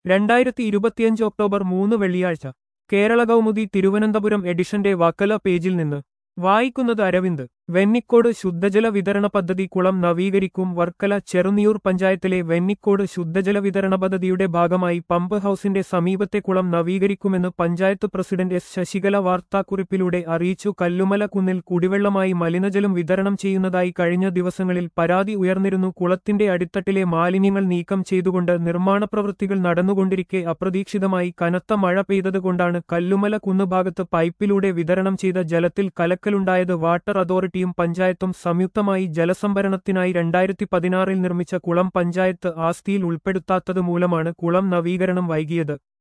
രണ്ടായിരത്തി ഇരുപത്തിയഞ്ച് ഒക്ടോബർ മൂന്ന് വെള്ളിയാഴ്ച കേരള കൗമുദി തിരുവനന്തപുരം എഡിഷന്റെ വക്കല പേജിൽ നിന്ന് വായിക്കുന്നത് അരവിന്ദ് വെന്നിക്കോട് ശുദ്ധജല വിതരണ പദ്ധതി കുളം നവീകരിക്കും വർക്കല ചെറുനിയൂർ പഞ്ചായത്തിലെ വെന്നിക്കോട് ശുദ്ധജല വിതരണ പദ്ധതിയുടെ ഭാഗമായി പമ്പ് ഹൌസിന്റെ സമീപത്തെ കുളം നവീകരിക്കുമെന്ന് പഞ്ചായത്ത് പ്രസിഡന്റ് എസ് ശശികല വാർത്താക്കുറിപ്പിലൂടെ അറിയിച്ചു കല്ലുമല കുന്നിൽ കുടിവെള്ളമായി മലിനജലം വിതരണം ചെയ്യുന്നതായി കഴിഞ്ഞ ദിവസങ്ങളിൽ പരാതി ഉയർന്നിരുന്നു കുളത്തിന്റെ അടിത്തട്ടിലെ മാലിന്യങ്ങൾ നീക്കം ചെയ്തുകൊണ്ട് നിർമ്മാണ പ്രവൃത്തികൾ നടന്നുകൊണ്ടിരിക്കെ അപ്രതീക്ഷിതമായി കനത്ത മഴ പെയ്തതുകൊണ്ടാണ് കല്ലുമല കുന്നുഭാഗത്ത് പൈപ്പിലൂടെ വിതരണം ചെയ്ത ജലത്തിൽ കലക്കലുണ്ടായത് വാട്ടർ അതോറിറ്റിയും പഞ്ചായത്തും സംയുക്തമായി ജലസംഭരണത്തിനായി രണ്ടായിരത്തി പതിനാറിൽ നിർമ്മിച്ച കുളം പഞ്ചായത്ത് ആസ്തിയിൽ ഉൾപ്പെടുത്താത്തത് മൂലമാണ് കുളം നവീകരണം വൈകിയത്